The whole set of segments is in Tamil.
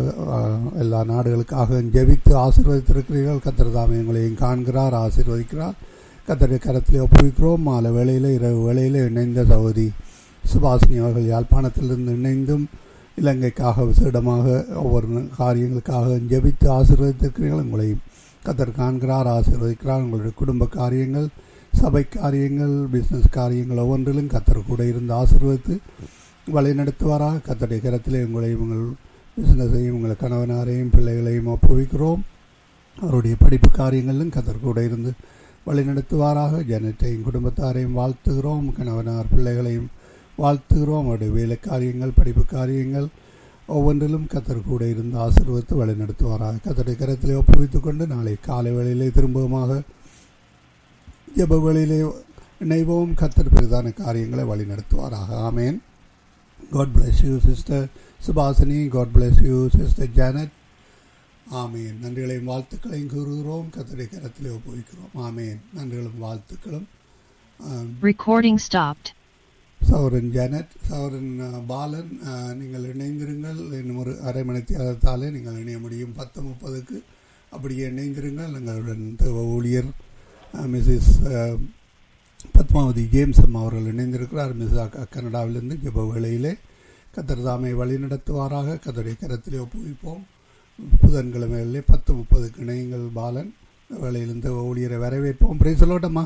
அஹ், எல்லா நாடுகளுக்காக ஜெபித்து ஆசீர்வதித்திருக்கிறீர்கள் கத்தர் தாமே உங்களையும் காண்கிறார் ஆசீர்வதிக்கிறார் கத்தருடைய கரத்திலே ஒப்புவிக்கிறோம் மாலை வேளையில் இரவு வேளையில் இணைந்த சகோதரி சுபாசினி அவர்கள் யாழ்ப்பாணத்திலிருந்து இணைந்தும் இலங்கைக்காக விசேடமாக ஒவ்வொரு காரியங்களுக்காக ஜெபித்து ஆசீர்வதித்திருக்கிறீர்கள் உங்களையும் கத்தர் காண்கிறார் ஆசீர்வதிக்கிறார் உங்களுடைய குடும்ப காரியங்கள் சபை காரியங்கள் பிஸ்னஸ் காரியங்கள் ஒவ்வொன்றிலும் கத்தர் கூட இருந்து ஆசீர்வதித்து வழி நடத்துவாராக கத்தருடைய கரத்திலே உங்களையும் உங்கள் பிஸ்னஸையும் உங்கள் கணவனாரையும் பிள்ளைகளையும் ஒப்புவிக்கிறோம் அவருடைய படிப்பு காரியங்களிலும் கத்தர் கூட இருந்து வழி நடத்துவாராக ஜனத்தையும் குடும்பத்தாரையும் வாழ்த்துகிறோம் கணவனார் பிள்ளைகளையும் வாழ்த்துகிறோம் அவருடைய வேலை காரியங்கள் படிப்பு காரியங்கள் ஒவ்வொன்றிலும் கத்தர் கூட இருந்து ஆசீர்வதித்து வழி நடத்துவாராக கத்தருடைய கரத்திலே ஒப்புவித்துக் கொண்டு நாளை காலை வேளையிலே திரும்பவுமாக ஜெப வேளையிலே இணைவோம் கத்தர் பெரிதான காரியங்களை வழி நடத்துவாராக amen God bless you sister Subhashini God bless you sister Janet amen நன்றிகளையும் வாழ்த்துக்களையும் கூறுகிறோம் கத்தருடைய கரத்திலே ஒப்புவிக்கிறோம் ஆமேன் நன்றிகளும் வாழ்த்துக்களும் ஆம், Recording stopped. சௌரன் ஜானட் சௌரன் அஹ், பாலன் அஹ், நீங்கள் இணைந்திருங்கள் இன்னும் ஒரு அரை மணி நேரத்தாலே நீங்கள் இணைய முடியும் பத்து முப்பதுக்கு அப்படியே இணைந்திருங்கள் எங்களுடன் தேவ ஊழியர் அஹ், மிஸ்ஸஸ் அஹ், பத்மாவதி ஜேம்ஸ் அம்மா அவர்கள் இணைந்திருக்கிறார் மிஸ் கனடாவிலிருந்து ஜெப வேளையிலே கத்தர் தாமை வழி நடத்துவாராக கத்தருடைய கரத்திலே ஒப்புவிப்போம் புதன்கிழமைகளிலே பத்து முப்பதுக்கு இணையுங்கள் பாலன் இந்த வேளையிலிருந்து ஊழியரை வரவேற்போம் பிரைசலோட்டம்மா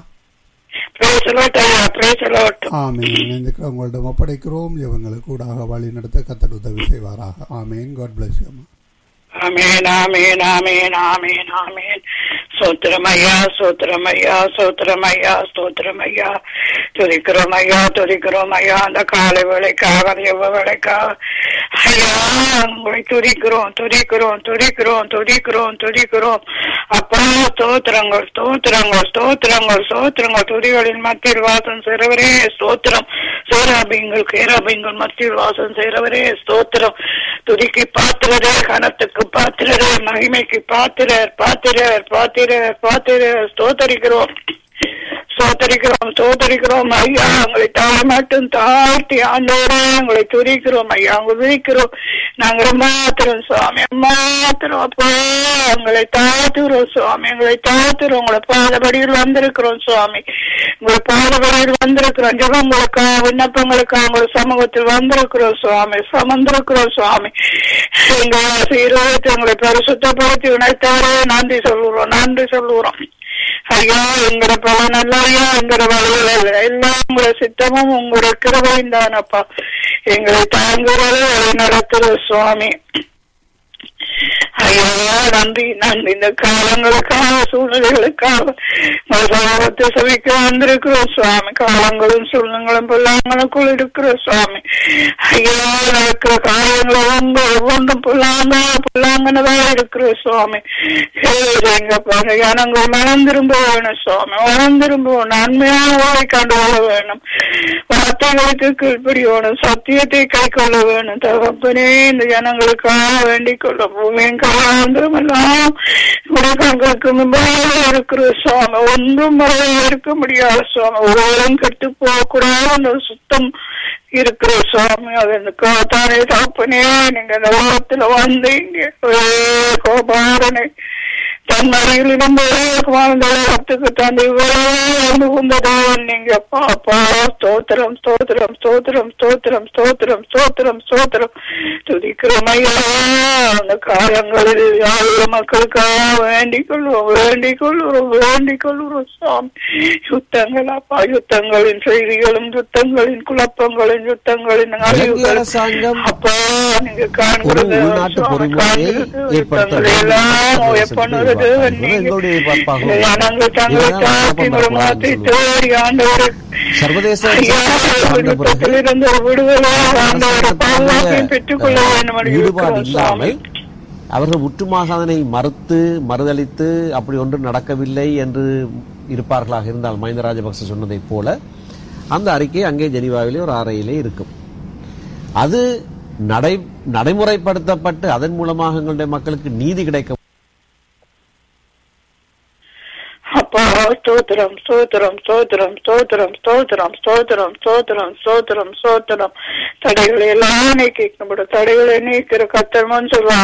Praise the Lord, ஐயா praise the Lord. ஆமீன் இணைந்திருக்கிற உங்களிடம் ஒப்படைக்கிறோம் இவங்களுக்கு கூடாக வழி நடத்த கத்தர் உதவி செய்வாராக ஆமீன் காட் பிளஸ் யூ அம்மா ஆமென் ஆமென் ஆமென் ஆமென் ஆமென் சோத்திரம் ஐயா சோத்திரம் ஐயா சோத்திரம் ஐயா சோத்திரம் ஐயா துதிக்கிறோம் ஐயா துதிக்கிறோம் ஐயா அந்த காலை வேலைக்காக எவ்வளவு வேலைக்காக ஐயா உங்களை துதிக்கிறோம் துதிக்கிறோம் துதிக்கிறோம் துதிக்கிறோம் துதிக்கிறோம் அப்பா ஸ்தோத்திரங்கள் ஸ்தோத்திரங்கள் ஸ்தோத்திரங்கள் ஸ்தோத்திரங்கள் துதிகளின் மத்தியில் வாசம் செய்றவரே ஸ்தோத்திரம் சேராபிங்கள் கேராபிங்கள் மத்தியில் வாசம் செய்றவரே ஸ்தோத்திரம் துதிக்கு பாத்திரரே கனத்துக்கு பாத்திரரே மகிமைக்கு பாத்திரர் பாத்திரர் பாத்திரர் பாத்திரர் ஸ்தோத்தரிக்கிறோம் ஸ்தோத்தரிக்கிறோம் ஸ்தோத்தரிக்கிறோம் ஐயா உங்களை தாழ மட்டும் தாழ்த்தி ஆண்டோரே உங்களை துதிக்கிறோம் ஐயா உங்களை துதிக்கிறோம் நாங்க மாத்திரம் சுவாமி மாத்திரம் அப்பா உங்களை தாழ்த்துகிறோம் சுவாமி உங்களை தாழ்த்துறோம் உங்களை பாதபடியில் வந்திருக்கிறோம் சுவாமி உங்களை பாதபடியில் வந்திருக்கிறோம் ஜபங்களுக்கா விண்ணப்பங்களுக்கா உங்களை சமூகத்தில் வந்திருக்கிறோம் சுவாமி சமந்திருக்கிறோம் சுவாமி எங்க சீரோகத்தை உங்களை பரிசுத்தப்படுத்தி உணர்த்தாரே நன்றி சொல்லுறோம் நன்றி சொல்லுறோம் ஐயா எங்கட பலன் அல்ல ஐயா எங்கட வழிகள் அல்ல எல்லாம் உங்களோட சித்தமும் உங்களோட கிருபையும் தானப்பா எங்களை தாங்குறது வழி நடத்துற சுவாமி ஐயா நன்றி நன்றி இந்த காலங்களுக்காக சூழ்நிலைகளுக்காக மறுபத்தை சபைக்கு வந்திருக்கிறோம் சுவாமி காலங்களும் சூழ்நிலைகளும் புல்லாங்களுக்குள் இருக்கிற சுவாமி ஐயா நடக்கிற காரியங்கள் ஒவ்வொன்று ஒவ்வொன்றும் புல்லாங்க புல்லாங்கனதா இருக்கிற சுவாமி எங்க பாருங்க ஜனங்கள் மனம் திரும்ப வேணும் சுவாமி மனம் திரும்ப நன்மையான வாழை கண்டு கொள்ள வேணும் வார்த்தைகளுக்கு கீழ்ப்படியோணும் சத்தியத்தை கை கொள்ள வேணும் தகப்பனே இந்த ஜனங்களுக்காக வேண்டிக் கொள்ள பூமியின் காலாந்திரம் எல்லாம் உலகங்களுக்கு முன்பாக இருக்கிற சுவாமி ஒன்றும் மறைவில் இருக்க முடியாத சுவாமி ஒருவரும் கெட்டு போகக்கூடாது அந்த சுத்தம் இருக்கிற சுவாமி அது இந்த காத்தானே தகப்பனே நீங்க இந்த உலகத்துல வந்தீங்க ஒரே கோபாரனை தன் மறையிலிருந்து வாழ்ந்த உலகத்துக்கு தந்தை வந்து உந்ததவன் நீங்க பாப்பா ஸ்தோத்திரம் ஸ்தோத்திரம் ஸ்தோத்திரம் ஸ்தோத்திரம் ஸ்தோத்திரம் ஸ்தோத்திரம் ஸ்தோத்திரம் துதிக்கிறோம் ஐயா அந்த காலங்களில் யாழ் மக்களுக்காக வேண்டிக் கொள்வோம் வேண்டிக் கொள்வோம் வேண்டிக் கொள்வோம் சுவாமி யுத்தங்கள் அப்பா யுத்தங்களின் செய்திகளும் யுத்தங்களின் குழப்பங்களின் யுத்தங்களின் இலங்கை அழிவுகள் அரசாங்கம் அப்பா நீங்க காண்கிறது ஒரு உள்நாட்டு சுவாமி பொறிமுறையை காண்கிறது ஏற்படுத்த யுத்தங்களை வேண்டும் எல்லாம் என்று ஒயப்பண்ணுறது எதிர்பார்ப்பார்கள். நீங்க எங்களுடைய எதிர்பார்ப்பாக ஜனங்கள் தங்களை இதுதான் தாக்கி குழப்பம் ஒரு மாற்றி வரக்கூடாதுன்னு தேடி ஆண்டவரை சர்வதேச ஐயா, வந்த பிறகு விடுதலிருந்து விடுதலை ஆண்டவரை பாதுகாப்பையும் பெற்றுக்கொள்ள வேண்டும் என்று ஈடுபாடு இருக்கிறோம் சுவாமி இல்லாமல் அவர்கள் உற்றுமாக அதனை மறுத்து மறுதளித்து அப்படி ஒன்று நடக்கவில்லை என்று இருப்பார்களாக இருந்தால் மஹிந்த ராஜபக்ச சொன்னதைப் போல அந்த அறிக்கை அங்கே ஜெனீவாவிலே ஒரு அறையிலே இருக்கும் அது நடை நடைமுறைப்படுத்தப்பட்டு அதன் மூலமாக எங்களுடைய மக்களுக்கு நீதி கிடைக்க அப்பா ஸ்தோத்திரம் ஸ்தோத்திரம் ஸ்தோத்திரம் ஸ்தோத்திரம் ஸ்தோத்திரம் ஸ்தோத்திரம் ஸ்தோத்திரம் ஸ்தோத்திரம் ஸ்தோத்திரம் தடைகளை எல்லாம் நீக்கி நம்முடைய தடைகளை நீக்கிற கத்தர் சொல்லுவாங்க